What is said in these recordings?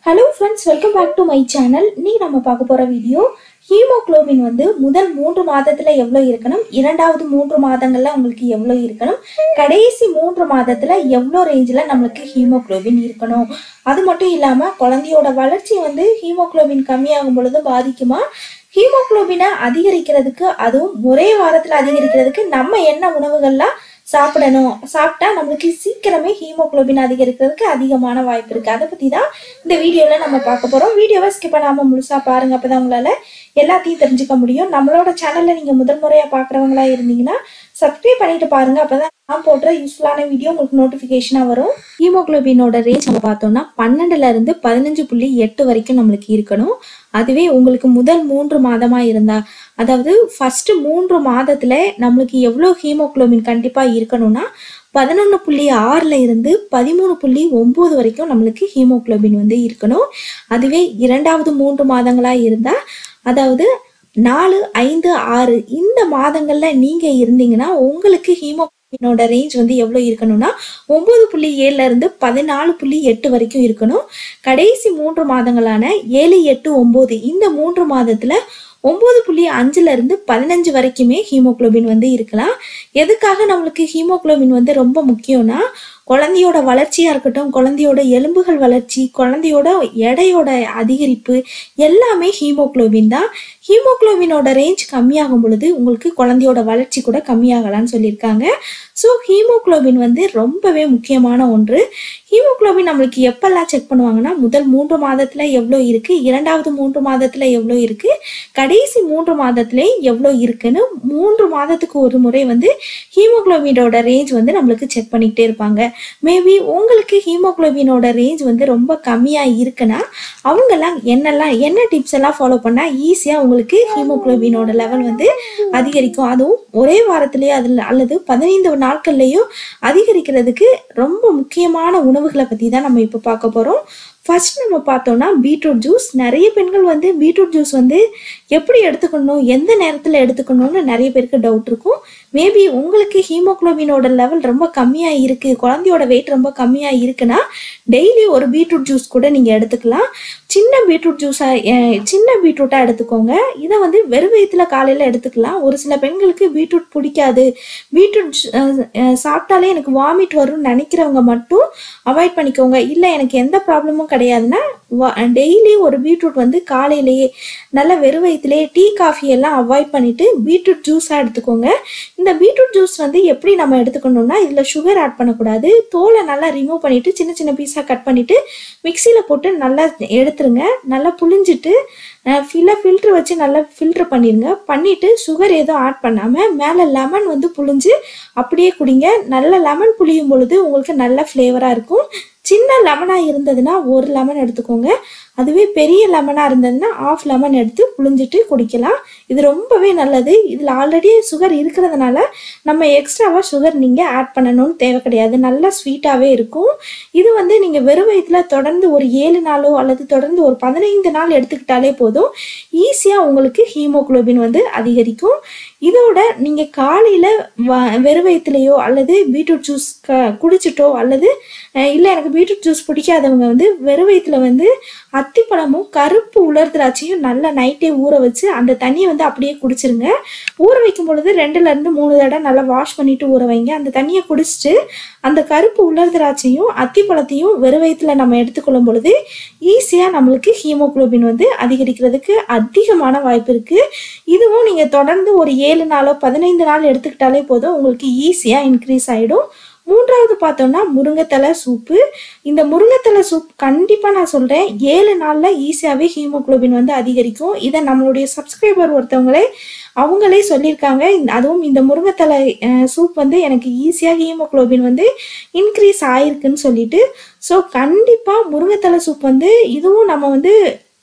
hello friends welcome back to my channel நீ நம்ம பார்க்க போகிற வீடியோ ஹீமோகுளோபின் வந்து முதல் மூன்று மாதத்தில் எவ்வளோ இருக்கணும் இரண்டாவது மூன்று மாதங்களில் உங்களுக்கு எவ்வளோ இருக்கணும் கடைசி மூன்று மாதத்தில் எவ்வளோ ரேஞ்சில் நம்மளுக்கு ஹீமோகுளோபின் இருக்கணும் அது மட்டும் இல்லாமல் குழந்தையோட வளர்ச்சி வந்து ஹீமோகுளோபின் கம்மியாகும் பொழுது பாதிக்குமா ஹீமோகுளோபினை அதிகரிக்கிறதுக்கு அதுவும் ஒரே வாரத்தில் அதிகரிக்கிறதுக்கு நம்ம என்ன உணவுகள்லாம் சாப்பிடணும் சாப்பிட்டா நம்மளுக்கு சீக்கிரமே ஹீமோகுளோபின் அதிகரிக்கிறதுக்கு அதிகமான வாய்ப்பு இருக்குது அதை பற்றி தான் இந்த வீடியோவில் நம்ம பார்க்க போகிறோம் வீடியோவை ஸ்கிப் பண்ணாமல் முழுசாக பாருங்கள் அப்போ தான் உங்களால் எல்லாத்தையும் தெரிஞ்சுக்க முடியும் நம்மளோட சேனலில் நீங்கள் முதல் முறையாக பார்க்குறவங்களா இருந்தீங்கன்னா சப்ஸ்கிரைப் பண்ணிட்டு பாருங்க அப்பதான் நான் போடுற யூஸ்ஃபுல்லான வீடியோ உங்களுக்கு நோட்டிஃபிகேஷனாக வரும் ஹீமோகுளோபினோட ரேஞ்ச் நம்ம பார்த்தோம்னா பன்னெண்டுல இருந்து பதினஞ்சு புள்ளி எட்டு வரைக்கும் நம்மளுக்கு இருக்கணும் அதுவே உங்களுக்கு முதல் மூன்று மாதமா இருந்தா அதாவது ஃபர்ஸ்ட் மூன்று மாதத்துல நம்மளுக்கு எவ்வளோ ஹீமோகுளோபின் கண்டிப்பா இருக்கணும்னா பதினொன்று புள்ளி ஆறில் இருந்து பதிமூணு புள்ளி ஒம்பது வரைக்கும் நம்மளுக்கு ஹீமோகுளோபின் வந்து இருக்கணும் அதுவே இரண்டாவது மூன்று மாதங்களாக இருந்தால் அதாவது நாலு ஐந்து ஆறு இந்த மாதங்கள்ல நீங்க இருந்தீங்கன்னா உங்களுக்கு ஹீமோகுளோபினோட ரேஞ்ச் வந்து எவ்வளோ இருக்கணும்னா ஒன்பது புள்ளி ஏழுல இருந்து பதினாலு புள்ளி எட்டு வரைக்கும் இருக்கணும் கடைசி மூன்று மாதங்களான ஏழு எட்டு ஒன்பது இந்த மூன்று மாதத்துல ஒம்பது புள்ளி அஞ்சுல இருந்து பதினஞ்சு வரைக்குமே ஹீமோகுளோபின் வந்து இருக்கலாம் எதுக்காக நம்மளுக்கு ஹீமோகுளோபின் வந்து ரொம்ப முக்கியம்னா குழந்தையோட வளர்ச்சியா இருக்கட்டும் குழந்தையோட எலும்புகள் வளர்ச்சி குழந்தையோட எடையோட அதிகரிப்பு எல்லாமே ஹீமோகுளோபின் தான் ஹீமோகுளோபினோட ரேஞ்ச் கம்மியாகும் பொழுது உங்களுக்கு குழந்தையோட வளர்ச்சி கூட கம்மியாகலாம்னு சொல்லியிருக்காங்க ஸோ ஹீமோகுளோபின் வந்து ரொம்பவே முக்கியமான ஒன்று ஹீமோகுளோபின் நம்மளுக்கு எப்பெல்லாம் செக் பண்ணுவாங்கன்னா முதல் மூன்று மாதத்துல எவ்வளோ இருக்கு இரண்டாவது மூன்று மாதத்துல எவ்வளோ இருக்கு கடைசி மூன்று மாதத்துல எவ்வளோ இருக்குன்னு மூன்று மாதத்துக்கு ஒரு முறை வந்து ஹீமோகுளோபினோட ரேஞ்ச் வந்து நம்மளுக்கு செக் பண்ணிக்கிட்டே இருப்பாங்க மேபி உங்களுக்கு ஹீமோகுளோபினோட ரேஞ்ச் வந்து ரொம்ப கம்மியாக இருக்குன்னா அவங்கெல்லாம் என்னெல்லாம் என்ன டிப்ஸ் எல்லாம் ஃபாலோ பண்ணால் ஈஸியாக உங்களுக்கு ஹீமோகுளோபினோட லெவல் வந்து அதிகரிக்கும் அதுவும் ஒரே வாரத்திலேயே அதில் அல்லது பதினைந்து நாட்கள்லேயும் அதிகரிக்கிறதுக்கு ரொம்ப முக்கியமான உணவுகளை பற்றி தான் நம்ம இப்போ பார்க்க போகிறோம் ஃபர்ஸ்ட் நம்ம பார்த்தோம்னா பீட்ரூட் ஜூஸ் நிறைய பெண்கள் வந்து பீட்ரூட் ஜூஸ் வந்து எப்படி எடுத்துக்கணும் எந்த நேரத்தில் எடுத்துக்கணும்னு நிறைய பேருக்கு டவுட் இருக்கும் மேபி உங்களுக்கு ஹீமோகுளோபினோட லெவல் ரொம்ப கம்மியாக இருக்குது குழந்தையோட வெயிட் ரொம்ப கம்மியாக இருக்குன்னா டெய்லி ஒரு பீட்ரூட் ஜூஸ் கூட நீங்கள் எடுத்துக்கலாம் சின்ன பீட்ரூட் ஜூஸாக சின்ன பீட்ரூட்டாக எடுத்துக்கோங்க இதை வந்து வெறும் வயிற்றுல காலையில் எடுத்துக்கலாம் ஒரு சில பெண்களுக்கு பீட்ரூட் பிடிக்காது பீட்ரூட் சாப்பிட்டாலே எனக்கு வாமிட் வரும்னு நினைக்கிறவங்க மட்டும் அவாய்ட் பண்ணிக்கோங்க இல்லை எனக்கு எந்த ப்ராப்ளமும் கிடையாதுன்னா டெய்லி ஒரு பீட்ரூட் வந்து காலையிலேயே நல்ல வெறும் வயிற்றுலேயே டீ காஃபி எல்லாம் அவாய்ட் பண்ணிட்டு பீட்ரூட் ஜூஸாக எடுத்துக்கோங்க இந்த பீட்ரூட் ஜூஸ் வந்து எப்படி நம்ம எடுத்துக்கணும்னா இதில் சுகர் ஆட் பண்ணக்கூடாது தோலை நல்லா ரிமூவ் பண்ணிட்டு சின்ன சின்ன பீஸாக கட் பண்ணிட்டு மிக்சியில் போட்டு நல்லா எடுத்துருங்க நல்லா புளிஞ்சிட்டு ஃபில்ல ஃபில்ட்ரு வச்சு நல்லா ஃபில்ட்ரு பண்ணிடுங்க பண்ணிவிட்டு சுகர் எதுவும் ஆட் பண்ணாமல் மேலே லெமன் வந்து புளிஞ்சு அப்படியே குடிங்க நல்ல லெமன் புளியும் பொழுது உங்களுக்கு நல்ல ஃப்ளேவராக இருக்கும் சின்ன லெமனாக இருந்ததுன்னா ஒரு லெமன் எடுத்துக்கோங்க அதுவே பெரிய லெமனாக இருந்ததுன்னா ஆஃப் லெமன் எடுத்து புழிஞ்சிட்டு குடிக்கலாம் இது ரொம்பவே நல்லது இதில் ஆல்ரெடி சுகர் இருக்கிறதுனால நம்ம எக்ஸ்ட்ராவாக சுகர் நீங்கள் ஆட் பண்ணணும்னு தேவை கிடையாது நல்லா ஸ்வீட்டாகவே இருக்கும் இது வந்து நீங்கள் வெறும் வயிற்றுல தொடர்ந்து ஒரு ஏழு நாளோ அல்லது தொடர்ந்து ஒரு பதினைந்து நாள் எடுத்துக்கிட்டாலே போதும் ஈஸியாக உங்களுக்கு ஹீமோகுளோபின் வந்து அதிகரிக்கும் இதோட நீங்கள் காலையில் வெறும் வயிற்றுலையோ அல்லது பீட்ரூட் ஜூஸ் க குடிச்சிட்டோ அல்லது இல்லை எனக்கு பீட்ரூட் ஜூஸ் பிடிக்காதவங்க வந்து வெறும் வயிற்றுல வந்து அத்திப்பழமும் கருப்பு உலர் திராட்சையும் நல்லா நைட்டே ஊற வச்சு அந்த தண்ணியை வந்து அப்படியே குடிச்சிருங்க ஊற வைக்கும் பொழுது ரெண்டுலேருந்து மூணு தடவை நல்லா வாஷ் பண்ணிட்டு ஊற வைங்க அந்த தண்ணியை குடிச்சிட்டு அந்த கருப்பு உலர் திராட்சையும் அத்திப்பழத்தையும் வெறும் வயிற்றுல நம்ம எடுத்துக்கொள்ளும் பொழுது ஈஸியாக நம்மளுக்கு ஹீமோகுளோபின் வந்து அதிகரிக்கிறதுக்கு அதிகமான வாய்ப்பு இருக்குது இதுவும் நீங்கள் தொடர்ந்து ஒரு ஏழு நாளோ பதினைந்து நாள் எடுத்துக்கிட்டாலே போதும் உங்களுக்கு ஈஸியாக இன்க்ரீஸ் ஆகிடும் மூன்றாவது பார்த்தோம்னா முருங்கைத்தலை சூப்பு இந்த முருங்கைத்தலை சூப் கண்டிப்பாக நான் சொல்கிறேன் ஏழு நாளில் ஈஸியாகவே ஹீமோகுளோபின் வந்து அதிகரிக்கும் இதை நம்மளுடைய சப்ஸ்கிரைபர் ஒருத்தவங்களே அவங்களே சொல்லியிருக்காங்க அதுவும் இந்த முருங்கைத்தலை சூப் வந்து எனக்கு ஈஸியாக ஹீமோகுளோபின் வந்து இன்க்ரீஸ் ஆயிருக்குன்னு சொல்லிட்டு ஸோ கண்டிப்பாக முருங்கைத்தலை சூப் வந்து இதுவும் நம்ம வந்து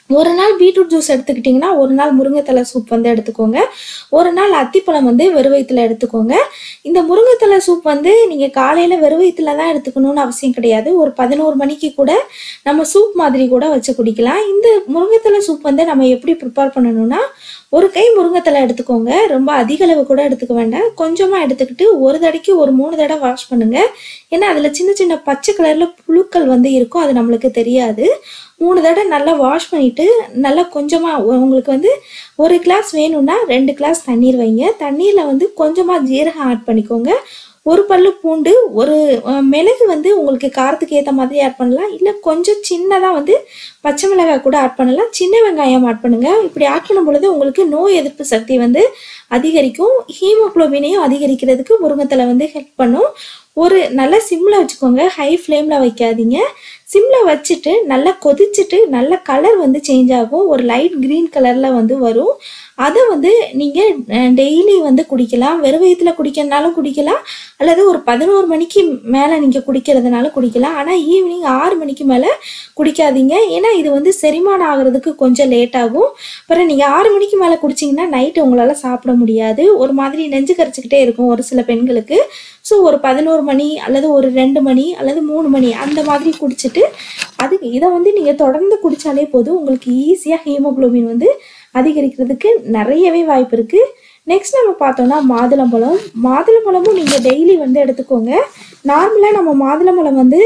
ஒரு நாள் பீட்ரூட் ஜூஸ் எடுத்துக்கிட்டிங்கன்னா ஒரு நாள் முருங்கைத்தலை சூப் வந்து எடுத்துக்கோங்க ஒரு நாள் அத்திப்பழம் வந்து வெறுவயத்தில் எடுத்துக்கோங்க இந்த முருங்கைத்தலை சூப் வந்து நீங்கள் காலையில் வெறுவயத்தில் தான் எடுத்துக்கணும்னு அவசியம் கிடையாது ஒரு பதினோரு மணிக்கு கூட நம்ம சூப் மாதிரி கூட வச்சு குடிக்கலாம் இந்த முருங்கைத்தலை சூப் வந்து நம்ம எப்படி ப்ரிப்பேர் பண்ணணும்னா ஒரு கை முருங்கைத்தலை எடுத்துக்கோங்க ரொம்ப அதிக அளவு கூட எடுத்துக்க வேண்டாம் கொஞ்சமாக எடுத்துக்கிட்டு ஒரு தடவைக்கு ஒரு மூணு தடவை வாஷ் பண்ணுங்க ஏன்னா அதில் சின்ன சின்ன பச்சை கலரில் புழுக்கள் வந்து இருக்கும் அது நம்மளுக்கு தெரியாது மூணு தடவை நல்லா வாஷ் பண்ணிட்டு நல்லா கொஞ்சமாக உங்களுக்கு வந்து ஒரு கிளாஸ் வேணும்னா ரெண்டு கிளாஸ் தண்ணீர் வைங்க தண்ணீரில் வந்து கொஞ்சமாக ஜீரகம் ஆட் பண்ணிக்கோங்க ஒரு பல்லு பூண்டு ஒரு அஹ், மிளகு வந்து உங்களுக்கு காரத்துக்கு ஏற்ற மாதிரி ஆட் பண்ணலாம் இல்லை கொஞ்சம் சின்னதாக வந்து பச்சை மிளகாய் கூட ஆட் பண்ணலாம் சின்ன வெங்காயம் ஆட் பண்ணுங்க இப்படி ஆட் பண்ணும் பொழுது உங்களுக்கு நோய் எதிர்ப்பு சக்தி வந்து அதிகரிக்கும் ஹீமோகுளோபினையும் அதிகரிக்கிறதுக்கு முருங்கைத்தலை வந்து ஹெல்ப் பண்ணும் ஒரு நல்ல சிம்மில் வச்சுக்கோங்க ஹை ஃப்ளேமில் வைக்காதீங்க சிம்மில் வச்சுட்டு நல்லா கொதிச்சுட்டு நல்ல கலர் வந்து சேஞ்ச் ஆகும் ஒரு லைட் க்ரீன் கலரில் வந்து வரும் அதை வந்து நீங்கள் டெய்லி வந்து குடிக்கலாம் வெறும் வயிற்றில் குடிக்கிறதுனாலும் குடிக்கலாம் அல்லது ஒரு பதினோரு மணிக்கு மேலே நீங்கள் குடிக்கிறதுனாலும் குடிக்கலாம் ஆனால் ஈவினிங் ஆறு மணிக்கு மேலே குடிக்காதீங்க ஏன்னா இது வந்து செரிமானம் ஆகிறதுக்கு கொஞ்சம் லேட் ஆகும் அப்புறம் நீங்கள் ஆறு மணிக்கு மேலே குடிச்சிங்கன்னா நைட்டு உங்களால் சாப்பிட முடியாது ஒரு மாதிரி நெஞ்சு கரைச்சிக்கிட்டே இருக்கும் ஒரு சில பெண்களுக்கு ஸோ ஒரு பதினோரு மணி அல்லது ஒரு ரெண்டு மணி அல்லது மூணு மணி அந்த மாதிரி குடிச்சிட்டு அதுக்கு இதை வந்து நீங்கள் தொடர்ந்து குடித்தாலே போதும் உங்களுக்கு ஈஸியாக ஹீமோகுளோபின் வந்து அதிகரிக்கிறதுக்கு நிறையவே வாய்ப்பு இருக்குது நெக்ஸ்ட் நம்ம பார்த்தோம்னா மாதுளம்பழம் மாதுளம்பழமும் நீங்கள் டெய்லி வந்து எடுத்துக்கோங்க நார்மலாக நம்ம மாதுளம்பழம் வந்து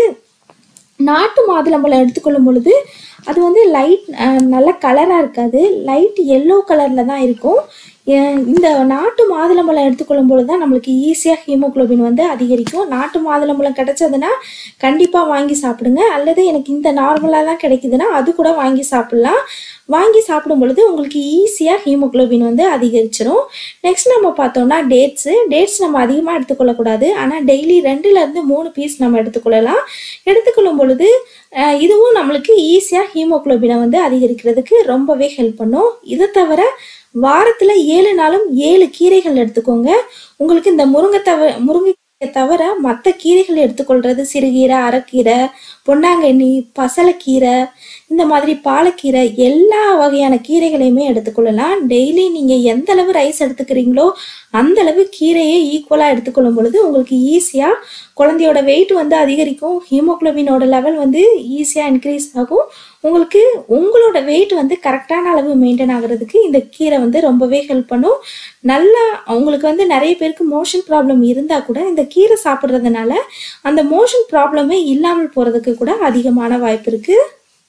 நாட்டு மாதுளம்பழம் எடுத்துக்கொள்ளும் பொழுது அது வந்து லைட் நல்ல கலராக இருக்காது லைட் எல்லோ கலரில் தான் இருக்கும் ஏன் இந்த நாட்டு மாதுளம்பழம் எடுத்துக்கொள்ளும் பொழுது தான் நம்மளுக்கு ஈஸியாக ஹீமோகுளோபின் வந்து அதிகரிக்கும் நாட்டு மாதுளம்பழம் கிடைச்சதுன்னா கண்டிப்பாக வாங்கி சாப்பிடுங்க அல்லது எனக்கு இந்த நார்மலாக தான் கிடைக்குதுன்னா அது கூட வாங்கி சாப்பிட்லாம் வாங்கி சாப்பிடும் பொழுது உங்களுக்கு ஈஸியாக ஹீமோகுளோபின் வந்து அதிகரிச்சிடும் நெக்ஸ்ட் நம்ம பார்த்தோம்னா டேட்ஸு டேட்ஸ் நம்ம அதிகமாக எடுத்துக்கொள்ளக்கூடாது ஆனால் டெய்லி ரெண்டுலேருந்து மூணு பீஸ் நம்ம எடுத்துக்கொள்ளலாம் எடுத்துக்கொள்ளும் பொழுது அஹ், இதுவும் நம்மளுக்கு ஈஸியாக ஹீமோகுளோபினை வந்து அதிகரிக்கிறதுக்கு ரொம்பவே ஹெல்ப் பண்ணும் இதை தவிர வாரத்தில் ஏழு நாளும் ஏழு கீரைகள் எடுத்துக்கோங்க உங்களுக்கு இந்த முருங்கை தவ முருங்கை தவிர மற்ற கீரைகள் எடுத்துக்கொள்றது சிறுகீரை அரைக்கீரை பொன்னாங்கண்ணி பசலைக்கீரை இந்த மாதிரி பாலக்கீரை எல்லா வகையான கீரைகளையுமே எடுத்துக்கொள்ளலாம் டெய்லி நீங்கள் எந்த அளவு ரைஸ் எடுத்துக்கிறீங்களோ அந்த அளவு கீரையை ஈக்குவலாக எடுத்துக்கொள்ளும் பொழுது உங்களுக்கு ஈஸியாக குழந்தையோட வெயிட் வந்து அதிகரிக்கும் ஹீமோகுளோபினோட லெவல் வந்து ஈஸியாக இன்க்ரீஸ் ஆகும் உங்களுக்கு உங்களோட வெயிட் வந்து கரெக்டான அளவு மெயின்டைன் ஆகிறதுக்கு இந்த கீரை வந்து ரொம்பவே ஹெல்ப் பண்ணும் நல்லா உங்களுக்கு வந்து நிறைய பேருக்கு மோஷன் ப்ராப்ளம் இருந்தால் கூட இந்த கீரை சாப்பிட்றதுனால அந்த மோஷன் ப்ராப்ளமே இல்லாமல் போகிறதுக்கு கூட அதிகமான வாய்ப்பு இருக்குது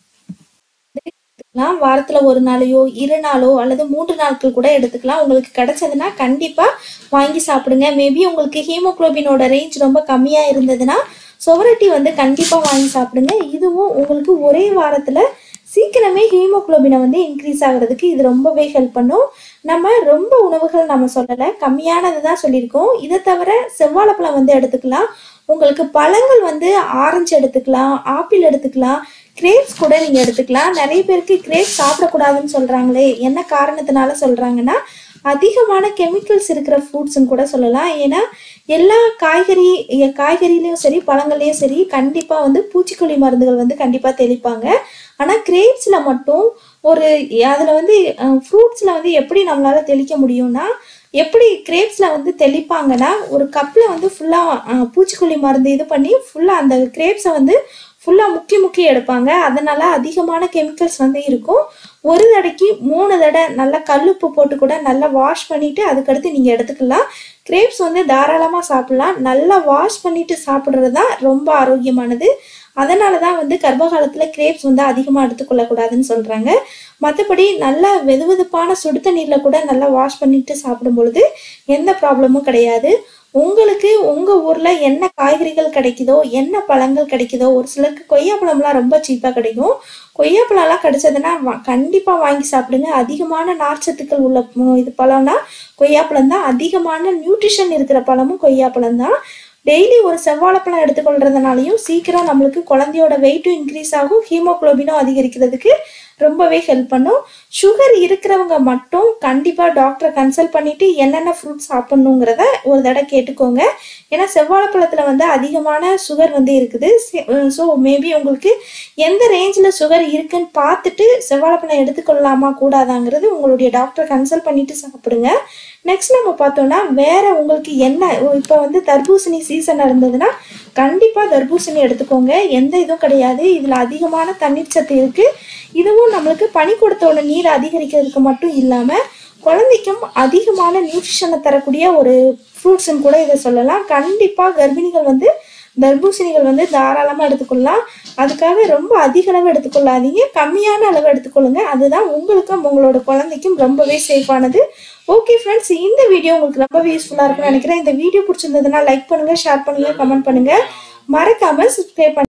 எடுத்துக்கலாம் வாரத்தில் ஒரு நாளையோ இரு நாளோ அல்லது மூன்று நாட்கள் கூட எடுத்துக்கலாம் உங்களுக்கு கிடைச்சதுன்னா கண்டிப்பாக வாங்கி சாப்பிடுங்க மேபி உங்களுக்கு ஹீமோகுளோபினோட ரேஞ்ச் ரொம்ப கம்மியாக இருந்ததுன்னா சுவரட்டி வந்து கண்டிப்பாக வாங்கி சாப்பிடுங்க இதுவும் உங்களுக்கு ஒரே வாரத்தில் சீக்கிரமே ஹீமோகுளோபினை வந்து இன்க்ரீஸ் ஆகிறதுக்கு இது ரொம்பவே ஹெல்ப் பண்ணும் நம்ம ரொம்ப உணவுகள் நம்ம சொல்லலை கம்மியானது தான் சொல்லியிருக்கோம் இதை தவிர செவ்வாழைப்பழம் வந்து எடுத்துக்கலாம் உங்களுக்கு பழங்கள் வந்து ஆரஞ்சு எடுத்துக்கலாம் ஆப்பிள் எடுத்துக்கலாம் கிரேப்ஸ் கூட நீங்கள் எடுத்துக்கலாம் நிறைய பேருக்கு கிரேப்ஸ் சாப்பிடக்கூடாதுன்னு சொல்கிறாங்களே என்ன காரணத்தினால சொல்கிறாங்கன்னா அதிகமான கெமிக்கல்ஸ் இருக்கிற ஃப்ரூட்ஸ்னு கூட சொல்லலாம் ஏன்னா எல்லா காய்கறி எ- காய்கறிலையும் சரி பழங்கள்லையும் சரி கண்டிப்பாக வந்து பூச்சிக்கொல்லி மருந்துகள் வந்து கண்டிப்பாக தெளிப்பாங்க ஆனால் கிரேப்ஸில் மட்டும் ஒரு அதில் வந்து ஃப்ரூட்ஸில் வந்து எப்படி நம்மளால தெளிக்க முடியும்னா எப்படி கிரேப்ஸில் வந்து தெளிப்பாங்கன்னா ஒரு கப்பில் வந்து ஃபுல்லாக பூச்சிக்கொல்லி மருந்து இது பண்ணி ஃபுல்லாக அந்த கிரேப்ஸை வந்து ஃபுல்லாக முக்கி முக்கி எடுப்பாங்க அதனால அதிகமான கெமிக்கல்ஸ் வந்து இருக்கும் ஒரு தடவைக்கு மூணு தடவை நல்லா கல்லுப்பு போட்டு கூட நல்லா வாஷ் பண்ணிட்டு அதுக்கடுத்து நீங்கள் எடுத்துக்கலாம் கிரேப்ஸ் வந்து தாராளமாக சாப்பிடலாம் நல்லா வாஷ் பண்ணிட்டு சாப்பிட்றது தான் ரொம்ப ஆரோக்கியமானது அதனால தான் வந்து கர்ப்ப காலத்தில் கிரேப்ஸ் வந்து அதிகமாக எடுத்துக்கொள்ளக்கூடாதுன்னு சொல்கிறாங்க மற்றபடி நல்லா வெதுவெதுப்பான சுடு தண்ணீரில் கூட நல்லா வாஷ் பண்ணிட்டு சாப்பிடும் பொழுது எந்த ப்ராப்ளமும் கிடையாது உங்களுக்கு உங்கள் ஊரில் என்ன காய்கறிகள் கிடைக்குதோ என்ன பழங்கள் கிடைக்குதோ ஒரு சிலருக்கு கொய்யாப்பழம்லாம் ரொம்ப சீப்பாக கிடைக்கும் கொய்யாப்பழம்லாம் கிடைச்சதுன்னா வா- கண்டிப்பா வாங்கி சாப்பிடுங்க அதிகமான நார்ச்சத்துக்கள் உள்ள ம், இது பழம்னா கொய்யாப்பழம் தான் அதிகமான நியூட்ரிஷன் இருக்கிற பழமும் கொய்யாப்பழம் தான் டெய்லி ஒரு செவ்வாழைப்பழம் எடுத்துக்கொள்றதுனாலையும் சீக்கிரம் நம்மளுக்கு குழந்தையோட வெயிட்டும் இன்க்ரீஸ் ஆகும் ஹீமோகுளோபினும் அதிகரிக்கிறதுக்கு ரொம்பவே ஹெல்ப் பண்ணும் சுகர் இருக்கிறவங்க மட்டும் கண்டிப்பாக டாக்டரை கன்சல்ட் பண்ணிட்டு என்னென்ன ஃப்ரூட் சாப்பிட்ணுங்கிறத ஒரு தடவை கேட்டுக்கோங்க ஏன்னா செவ்வாழைப்பழத்தில் வந்து அதிகமான சுகர் வந்து இருக்குது ஸோ மேபி உங்களுக்கு எந்த ரேஞ்சில் சுகர் இருக்குன்னு பார்த்துட்டு செவ்வாழைப்பழம் எடுத்துக்கொள்ளலாமா கூடாதாங்கிறது உங்களுடைய டாக்டரை கன்சல்ட் பண்ணிட்டு சாப்பிடுங்க நெக்ஸ்ட் நம்ம பார்த்தோம்னா வேற உங்களுக்கு என்ன இப்போ வந்து தர்பூசணி சீசன் இருந்ததுன்னா கண்டிப்பாக தர்பூசணி எடுத்துக்கோங்க எந்த இதுவும் கிடையாது இதில் அதிகமான தண்ணீர் சத்து இருக்குது இதுவும் நம்மளுக்கு பனிக்கூடத்தோட நீர் அதிகரிக்கிறதுக்கு மட்டும் இல்லாமல் குழந்தைக்கும் அதிகமான நியூட்ரிஷனை தரக்கூடிய ஒரு ஃப்ரூட்ஸ்ன்னு கூட இதை சொல்லலாம் கண்டிப்பாக கர்ப்பிணிகள் வந்து தர்பூசணிகள் வந்து தாராளமாக எடுத்துக்கொள்ளலாம் அதுக்காக ரொம்ப அதிக அளவு எடுத்துக்கொள்ளாதீங்க கம்மியான அளவு எடுத்துக்கொள்ளுங்க அதுதான் உங்களுக்கும் உங்களோட குழந்தைக்கும் ரொம்பவே சேஃபானது ஓகே ஃப்ரெண்ட்ஸ் இந்த வீடியோ உங்களுக்கு ரொம்பவே யூஸ்ஃபுல்லாக இருக்கும்னு நினைக்கிறேன் இந்த வீடியோ பிடிச்சிருந்ததுன்னா லைக் பண்ணுங்கள் ஷேர் பண்ணுங்கள் கமெண்ட் பண்ணுங்கள் மறக்காமல் சப்ஸ்கிரைப் பண்ணுங்க